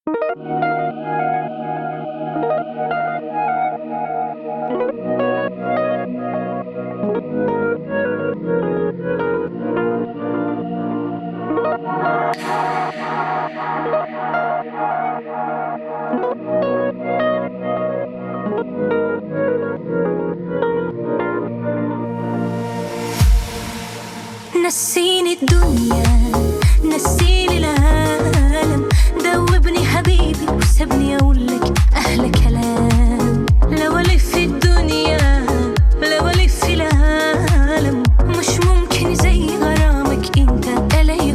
نسيني الدنيا نسيني العالم دوبني حبيبي وسابني اقولك احلى كلام لو الف الدنيا لو الف العالم مش ممكن زي غرامك انت الي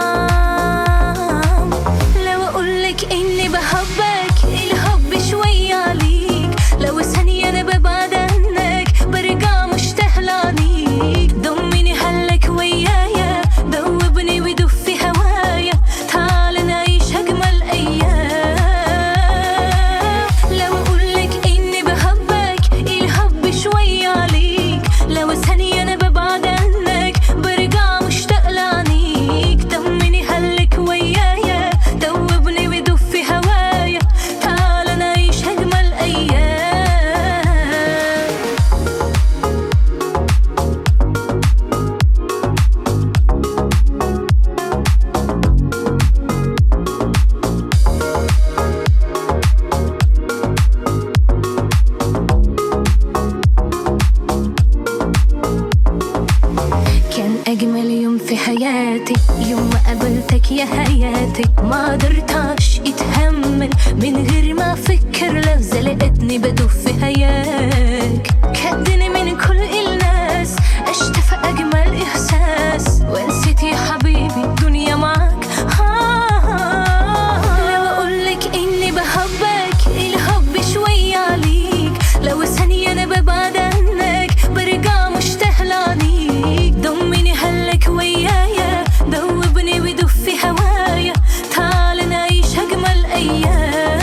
غرام لو اقولك اني بحبك الحب شوية عليك لو ثانية انا ببعد عنك برجع مشتاق لعنيك ضمني حلك ويايا دوبني ودف في هوايا تعال نعيش اجمل ايام لو اقولك اني بحبك الحب شوية عليك لو ثانية انا ببعد عنك برجع مشتاق لعنيك طمني حلك ويايا دوبني ودف في هوايا تعال نعيش اجمل ايام كان أجمل يوم في حياتي يوم ما قابلتك يا حياتي ما قدرتش اتحمل من غير ما افكر لو لقيتني بدوب في هياك كدني من كل الناس اشتفى اجمل احساس ونسيت يا حبيبي الدنيا معاك آه لو اقولك اني بحبك الحب شوية عليك لو ثانية انا ببعد عنك برجع مشتاق لعنيك ضمني حلك ويايا دوبني ودف في هوايا تعال نعيش اجمل ايام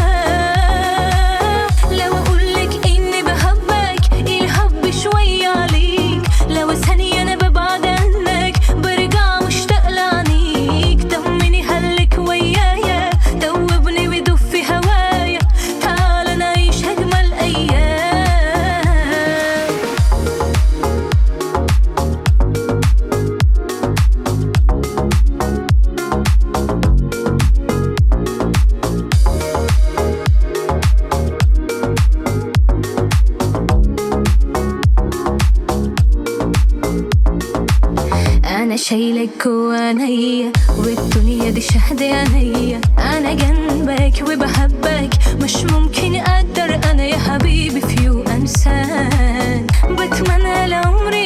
لو اقولك اني بحبك الحب شوية عليك لو ثانية انا ببعد عنك برجع مشتاق لعنيك طمني حلك ويايا دوبني ودف في هوايا تعال نعيش اجمل ايام انا شايلك جوانيا والدنيا دي شهد عينيا انا جنبك وبحبك مش ممكن اقدر انا يا حبيبي في يوم انساك بتمنى العمر